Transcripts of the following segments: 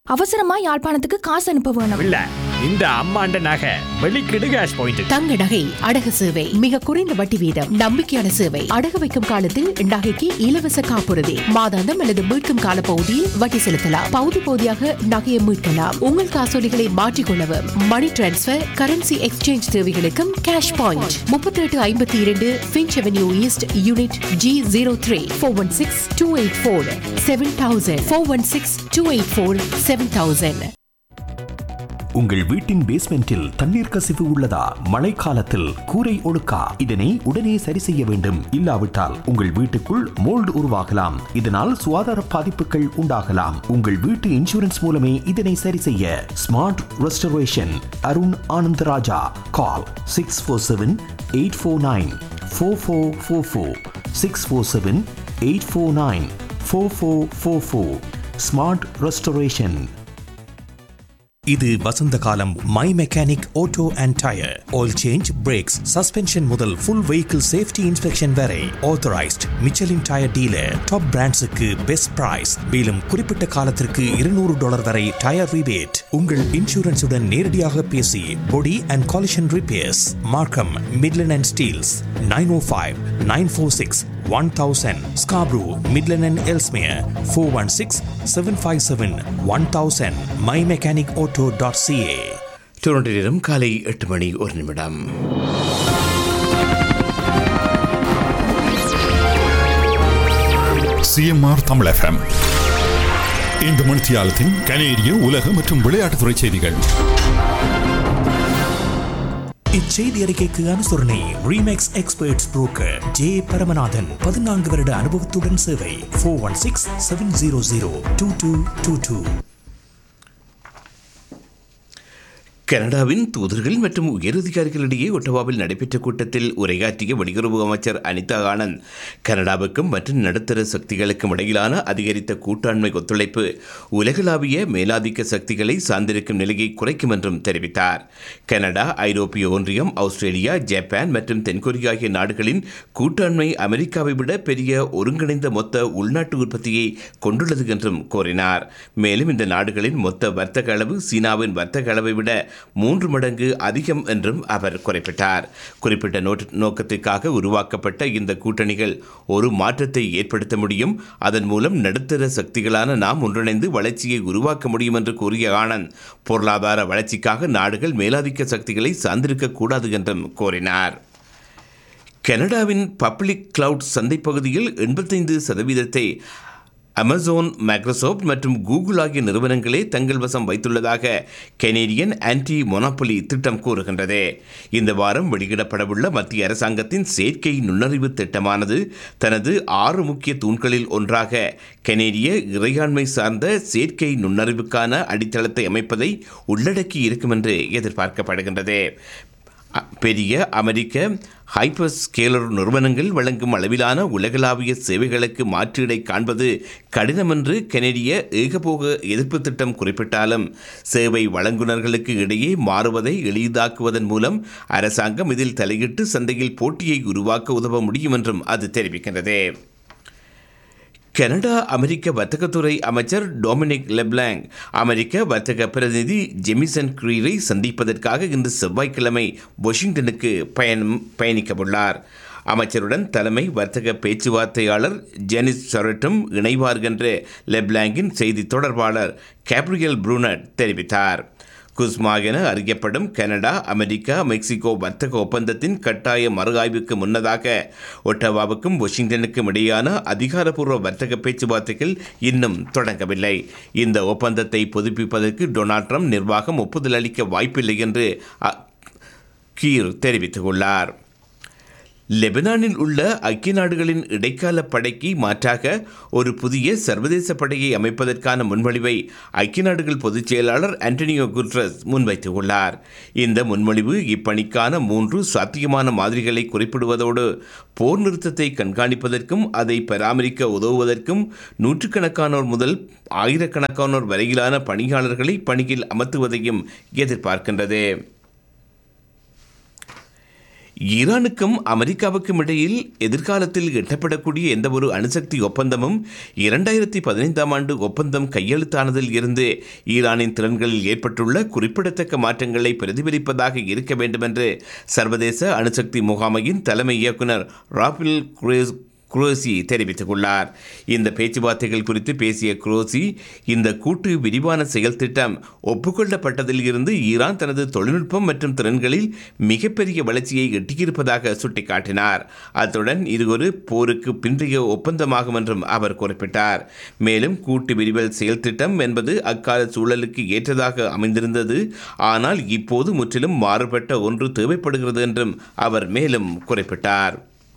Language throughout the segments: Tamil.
அவசரமா யாழ்ப்பாணத்துக்கு காசு அனுப்ப வேணும் இல்ல இந்த அம்மாண்ட நகை வெளிக்கிடு கேஷ் பாயிண்ட் தங்க நகை அடகு சேவை மிக குறைந்த வட்டி வீதம் நம்பிக்கையான சேவை அடகு வைக்கும் காலத்தில் நகைக்கு இலவச காப்புறுதி மாதாந்தம் அல்லது மீட்கும் கால பகுதியில் வட்டி செலுத்தலாம் பகுதி பகுதியாக நகையை மீட்கலாம் உங்கள் காசோலிகளை மாற்றிக்கொள்ளவும் மணி டிரான்ஸ்பர் கரன்சி எக்ஸ்சேஞ்ச் தேவைகளுக்கும் கேஷ் பாயிண்ட் முப்பத்தி எட்டு ஐம்பத்தி இரண்டு Finch avenue east unit G zero three four one six two eight four seven thousand four one six two eight four seven thousand உங்கள் வீட்டின் பேஸ்மெண்டில் தண்ணீர் கசிவு உள்ளதா மழைக்காலத்தில் கூரை ஒழுக்கா இதனை உடனே சரி செய்ய வேண்டும் இல்லாவிட்டால் உங்கள் வீட்டுக்குள் மோல்டு உருவாகலாம் இதனால் சுகாதார பாதிப்புகள் உண்டாகலாம் உங்கள் வீட்டு இன்சூரன்ஸ் மூலமே இதனை சரி செய்ய smart restoration Arun Anandaraja call six four seven eight four nine four four four four six four seven eight four nine four four four four smart restoration இது வசந்த காலம் my mechanic auto and tire oil change brakes suspension முதல் ஃபுல் வெஹிக்கிள் சேஃப்டி இன்ஸ்பெக்ஷன் வரை authorized Michelin tire dealer top பிராண்ட்ஸுக்கு பெஸ்ட் பிரைஸ் மேலும் குறிப்பிட்ட காலத்திற்கு இருநூறு டாலர் வரை டயர் ரிபேட் உங்கள் இன்சூரன்ஸுடன் நேரடியாக பேசி body and collision repairs Markham Midland and Steeles nine O five nine four six one thousand Scarborough Midland and Ellesmere four one six seven five seven one thousand my mechanic auto dot CA Toronto நேரம் காலை எட்டு மணி ஒரு நிமிடம் சிஎம்ஆர் தமிழ் எஃப்எம் இந்த மணித்தியாலத்தின் கனேடிய உலக மற்றும் விளையாட்டுத்துறை செய்திகள் இச்செய்தி அறிக்கைக்கு அனுசரணை Remax experts broker J Paramanathan பதினான்கு வருட அனுபவத்துடன் சேவை four one six seven zero zero two two two two கனடாவின் தூதர்கள் மற்றும் உயரதிகாரிகளிடையே ஒட்டவாவில் நடைபெற்ற கூட்டத்தில் உரையாற்றிய வெளியுறவு அமைச்சர் அனிதா ஆனந்த் கனடாவுக்கும் மற்றும் நடுத்தர சக்திகளுக்கும் இடையிலான அதிகரித்த கூட்டாண்மை ஒத்துழைப்பு உலகளாவிய மேலாதிக்க சக்திகளை சார்ந்திருக்கும் நிலையை குறைக்கும் என்றும் தெரிவித்தார் கனடா ஐரோப்பிய ஒன்றியம் ஆஸ்திரேலியா ஜப்பான் மற்றும் தென்கொரியா ஆகிய நாடுகளின் கூட்டாண்மை அமெரிக்காவை விட பெரிய ஒருங்கிணைந்த மொத்த உள்நாட்டு உற்பத்தியை கொண்டுள்ளது என்றும் கூறினார் மேலும் இந்த நாடுகளின் மொத்த வர்த்தக அளவு சீனாவின் வர்த்தக அளவை விட மூன்று மடங்கு அதிகம் என்றும் அவர் குறிப்பிட்டார் குறிப்பிட்ட நோட்- நோக்கத்திற்காக உருவாக்கப்பட்ட இந்த கூட்டணிகள் ஒரு மாற்றத்தை ஏற்படுத்த முடியும் அதன் மூலம் நடுத்தர சக்திகளான நாம் ஒன்றிணைந்து வளர்ச்சியை உருவாக்க முடியும் என்று கூறிய ஆனந்த் பொருளாதார வளர்ச்சிக்காக நாடுகள் மேலாதிக்க சக்திகளை சார்ந்திருக்க கூடாது என்றும் கூறினார் கனடாவின் பப்ளிக் கிளவுட் சந்தைப்பகுதியில் எண்பத்தைந்து சதவீதத்தை அமேசான் மைக்ரோசாஃப்ட் மற்றும் கூகுள் ஆகிய நிறுவனங்களே தங்கள் வசம் வைத்துள்ளதாக கெனேடியன் ஆன்டி மொனோபொலி திட்டம் கூறுகின்றது இந்த வாரம் வெளியிடப்படவுள்ள மத்திய அரசாங்கத்தின் செயற்கை நுண்ணறிவு திட்டமானது தனது ஆறு முக்கிய தூண்களில் ஒன்றாக கெனேடிய இறையாண்மை சார்ந்த செயற்கை நுண்ணறிவுக்கான அடித்தளத்தை அமைப்பதை உள்ளடக்கி இருக்கும் என்று எதிர்பார்க்கப்படுகின்றது அ- பெரிய அமெரிக்க ஹைப்பர் ஸ்கேலர் நிறுவனங்கள் வழங்கும் அளவிலான உலகளாவிய சேவைகளுக்கு மாற்றீடை காண்பது கடினம் என்று கெனடிய ஏகபோக எதிர்ப்பு திட்டம் குறிப்பிட்டாலும் சேவை வழங்குனர்களுக்கு இடையே மாறுவதை எளிதாக்குவதன் மூலம் அரசாங்கம் இதில் தலையிட்டு சந்தையில் போட்டியை உருவாக்க உதவ முடியும் என்றும் அது தெரிவிக்கின்றது கனடா அமெரிக்க வர்த்தகத்துறை அமைச்சர் டொமினிக் லெப்லாங் அமெரிக்க வர்த்தக பிரதிநிதி ஜெமிசன் கிரீரை சந்திப்பதற்காக இன்று செவ்வாய்க்கிழமை வாஷிங்டனுக்கு பயணம் பயணிக்கவுள்ளார் அமைச்சருடன் தலைமை வர்த்தக பேச்சுவார்த்தையாளர் ஜெனிஸ் சொரட்டும் இணைவார் என்று லெப்லாங்கின் செய்தி தொடர்பாளர் கேப்ரியல் ப்ரூனட் தெரிவித்தார் குஸ்மா என அறியப்படும் கனடா அமெரிக்கா மெக்சிகோ வர்த்தக ஒப்பந்தத்தின் கட்டாய மறு ஆய்வுக்கு முன்னதாக ஒட்டவாவுக்கும் வாஷிங்டனுக்கும் இடையான அதிகாரப்பூர்வ வர்த்தக பேச்சுவார்த்தைகள் இன்னும் தொடங்கவில்லை இந்த ஒப்பந்தத்தை புதுப்பிப்பதற்கு டொனால்ட் ட்ரம்ப் நிர்வாகம் ஒப்புதல் அளிக்க வாய்ப்பில்லை என்று அ- கீர் தெரிவித்துள்ளார் லெபனானில் உள்ள ஐக்கிய நாடுகளின் இடைக்கால படைக்கு மாற்றாக ஒரு புதிய சர்வதேச படையை அமைப்பதற்கான முன்மொழிவை ஐக்கிய நாடுகள் பொதுச் செயலாளர் ஆண்டனியோ குட்ரஸ் முன்வைத்துள்ளார் இந்த முன்மொழிவு இப்பணிக்கான மூன்று சாத்தியமான மாதிரிகளை குறிப்பிடுவதோடு போர் நிறுத்தத்தை கண்காணிப்பதற்கும் அதை பராமரிக்க உதவுவதற்கும் நூற்றுக்கணக்கானோர் முதல் ஆயிரக்கணக்கானோர் வரையிலான பணியாளர்களை பணியில் அமர்த்துவதையும் எதிர்பார்க்கின்றது ஈரானுக்கும் அமெரிக்காவுக்கும் இடையில் எதிர்காலத்தில் எட்டப்படக்கூடிய எந்தவொரு அணுசக்தி ஒப்பந்தமும் இரண்டாயிரத்தி பதினைந்தாம் ஆண்டு ஒப்பந்தம் கையெழுத்தானதில் இருந்து ஈரானின் திறன்களில் ஏற்பட்டுள்ள குறிப்பிடத்தக்க மாற்றங்களை பிரதிபலிப்பதாக இருக்க வேண்டுமென்று சர்வதேச அணுசக்தி முகாமையின் தலைமை இயக்குனர் ராபில் குரேஸ் குரோசி தெரிவித்துள்ளார் இந்த பேச்சுவார்த்தைகள் குறித்து பேசிய குரோசி இந்த கூட்டு விரிவான செயல் திட்டம் ஒப்புக்கொள்ளப்பட்டதில் இருந்து ஈரான் தனது தொழில்நுட்பம் மற்றும் திறன்களில் மிகப்பெரிய வளர்ச்சியை எட்டியிருப்பதாக சுட்டிக்காட்டினார் அத்துடன் இது ஒரு போருக்கு பிந்தைய ஒப்பந்தமாகும் என்றும் அவர் குறிப்பிட்டார் மேலும் கூட்டு விரிவல் செயல் திட்டம் என்பது அக்கால சூழலுக்கு ஏற்றதாக அமைந்திருந்தது ஆனால் இப்போது முற்றிலும் மாறுபட்ட ஒன்று தேவைப்படுகிறது என்றும் அவர் மேலும் குறிப்பிட்டார்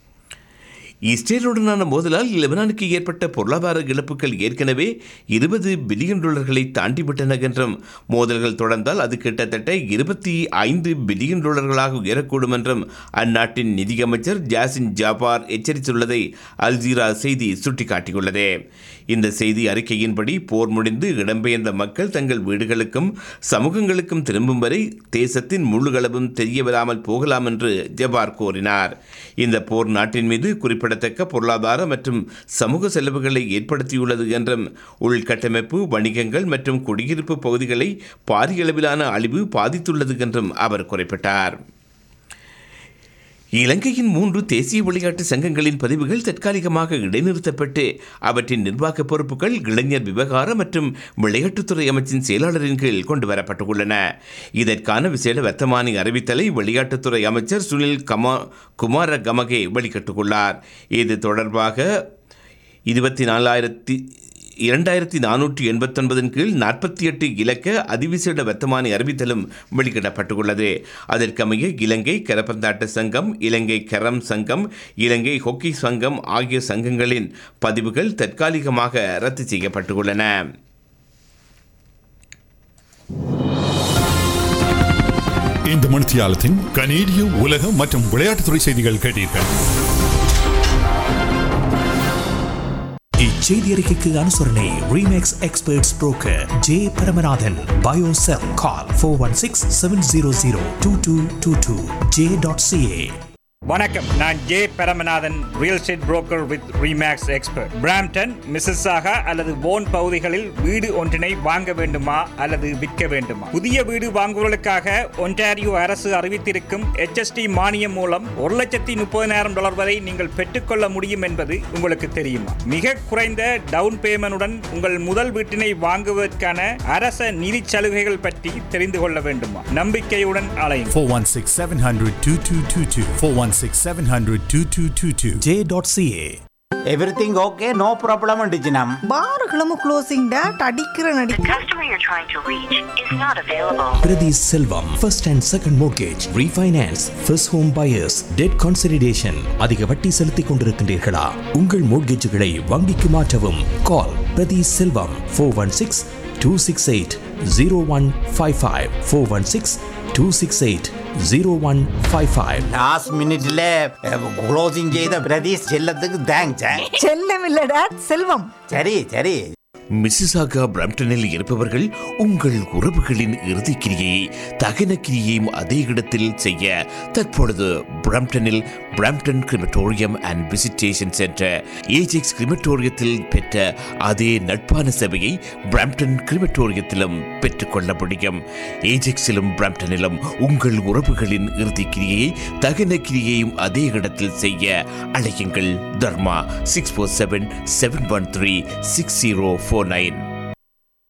இஸ்ரேலுடனான மோதலால் லெபனானுக்கு ஏற்பட்ட பொருளாதார இழப்புகள் ஏற்கனவே இருபது பில்லியன் டாலர்களை தாண்டிவிட்டன என்றும் மோதல்கள் தொடர்ந்தால் அது கிட்டத்தட்ட இருபத்தி ஐந்து பில்லியன் டாலர்களாக உயரக்கூடும் என்றும் அந்நாட்டின் நிதியமைச்சர் ஜாசின் ஜாபார் எச்சரித்துள்ளதை அல்ஜீரா செய்தி சுட்டிக்காட்டியுள்ளது இந்த செய்தி அறிக்கையின்படி போர் முடிந்து இடம்பெயர்ந்த மக்கள் தங்கள் வீடுகளுக்கும் சமூகங்களுக்கும் திரும்பும் வரை தேசத்தின் முழுகளவும் தெரியவராமல் போகலாம் என்று ஜபார் கூறினார் இந்த போர் நாட்டின் மீது குறிப்பிடத்தக்க பொருளாதார மற்றும் சமூக செலவுகளை ஏற்படுத்தியுள்ளது என்றும் உள்கட்டமைப்பு வணிகங்கள் மற்றும் குடியிருப்பு பகுதிகளை பாரிய அளவிலான அழிவு பாதித்துள்ளது என்றும் அவர் குறிப்பிட்டார் இலங்கையின் மூன்று தேசிய விளையாட்டு சங்கங்களின் பதிவுகள் தற்காலிகமாக இடைநிறுத்தப்பட்டு அவற்றின் நிர்வாக பொறுப்புகள் இளைஞர் விவகார மற்றும் விளையாட்டுத்துறை அமைச்சின் செயலாளரின் கீழ் கொண்டு வரப்பட்டுள்ளன இதற்கான விசேட வர்த்தமானி அறிவித்தலை விளையாட்டுத்துறை அமைச்சர் சுனில் கமா குமார கமகே வெளியிட்டுள்ளார் இது தொடர்பாக இருபத்தி நாலாயிரத்தி இரண்டாயிரத்தி நானூற்றி எண்பத்தொன்பதின் கீழ் நாற்பத்தி எட்டு இலக்க அதிவிசேட வர்த்தமானி அறிவித்தலும் வெளியிடப்பட்டுள்ளது அதற்கமைய இலங்கை கரப்பந்தாட்ட சங்கம் இலங்கை கரம் சங்கம் இலங்கை ஹொக்கி சங்கம் ஆகிய சங்கங்களின் பதிவுகள் தற்காலிகமாக ரத்து செய்யப்பட்டுள்ளன இந்த மணித்தியாலத்தின் கனேடிய உலக மற்றும் விளையாட்டுத்துறை செய்திகள் கேட்டீர்கள் இச்செய்தி அறிக்கைக்கு அனுசரணை Remax experts broker J Paramanathan பயோசெல் call four one six seven zero zero two two two two J dot CA வணக்கம் நான் J Paramanathan real estate broker with Remax expert Brampton Mississauga அல்லது போன் பகுதிகளில் வீடு ஒன்றினை வாங்க வேண்டுமா அல்லது விற்க வேண்டுமா புதிய வீடு வாங்குவதற்காக ஒன்டாரியோ அரசு அறிவித்திருக்கும் HST மானியம் மூலம் ஒரு லட்சத்தி முப்பதினாயிரம் டாலர் வரை நீங்கள் பெற்றுக்கொள்ள முடியும் என்பது உங்களுக்கு தெரியுமா மிக குறைந்த டவுன் பேமெண்டுடன் உங்கள் முதல் வீட்டினை வாங்குவதற்கான அரச நிதி சலுகைகள் பற்றி தெரிந்து கொள்ள வேண்டுமா நம்பிக்கையுடன் அலையும் 416 700 2222. 416 700 2222. J dot CA everything okay no problem அண்டிச்சினம் பாருகளும் க்ளோசிங் டேட் அடிக்கிற நடி customer you're trying to reach is not available. Prathi Selvam first and second mortgage refinance first home buyers debt consolidation அதிக வட்டி செலுத்திக் கொண்டிருக்கின்றீர்களா உங்கள் மோர்கேஜுகளை வங்கிக்கு மாற்றவும் call Prathi Selvam four one six two six eight zero one five five four one six two six eight zero one five five last மினிட்ல க்ளோசிங் செய்த பிரதீஷ் செல்லத்துக்கு தேங்க்ஸ் செல்லம் இல்ல டேட் செல்வம் சரி சரி மிசிசாகா பிரம்டனில் இருப்பவர்கள் உங்கள் உறவுகளின் இறுதிக்கிரியை தகன கிரியையும் அதே இடத்தில் செய்ய தற்பொழுது பிரம்டனில் Brampton crematorium and visitation centre Ajax கிரிமட்டோரியத்தில் பெற்ற அதே நட்பான சேவையை பிரம்டன் கிரிமட்டோரியத்திலும் பெற்றுக்கொள்ள முடியும் ஏஜெக்ஸிலும் பிரம்டனிலும் உங்கள் உறவுகளின் இறுதிக்கிரியை தகன கிரியையும் அதே இடத்தில் செய்ய அழையுங்கள் Dharma six four seven seven one three six zero four nine